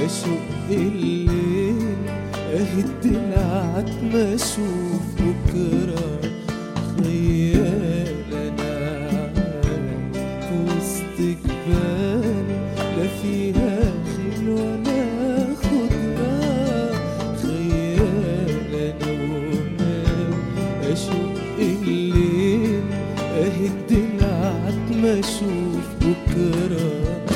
اشق الليل اهد العتمة اشوف بكرة خيال انا عايش وسط جبال لا فيها خيل ولا خضرة خيال انا ومال اشق الليل اهد العتمة اشوف بكرة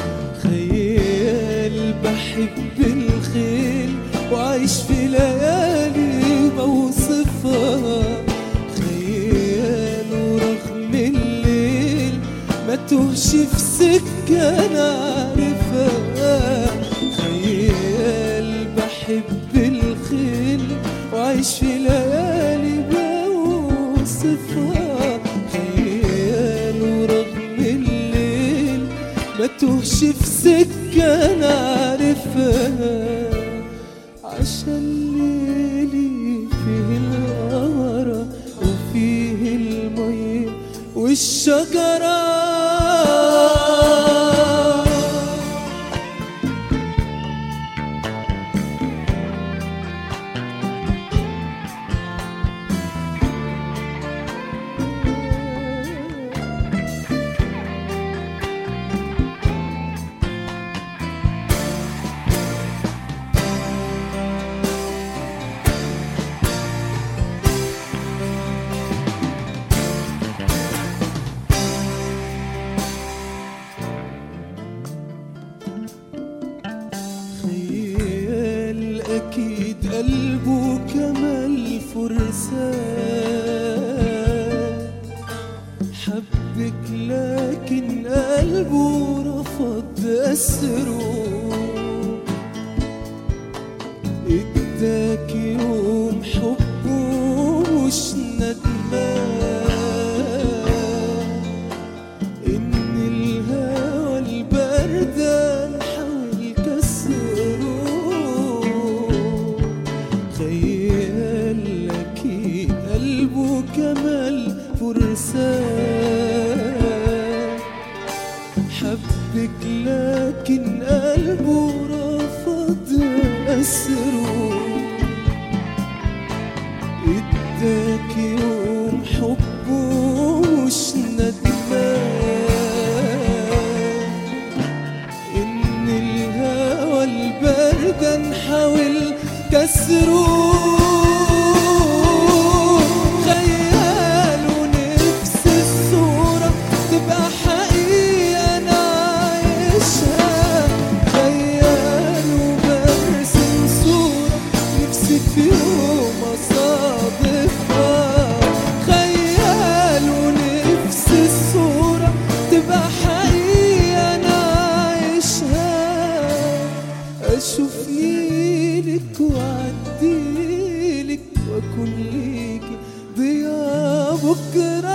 خيال بحب الخيل وعايش في ليالي بوصفها خيال ورغم الليل ما توهش في سكة أنا عارفها خيال بحب الخيل وعايش في ليالي بوصفها خيال ورغم الليل ما توهش في سكة أنا عارفها عشان ليلي فيه القمرة وفيه المية والشجرة خيال أكيد قلبه كما الفرسان حبك لكن قلبه رفض أسره اداك يوم حبه مش ندمان إن الهوى البردان حاول كسره خيال أكيد قلبه كمال فرسان حبك لكن قلبه رفض أسره اداك يوم حبه مش ندمان ان الهوى البرد نحاول كسره خيال ونفس الصورة تبقى حقيقة أنا عايشها خيال وبرسم صورة نفسي في يوم أصادفها خيال ونفس الصورة تبقى حقيقة أنا عايشها أشوفني لك وأعدي لك وأكون ليكي ضياء بكرة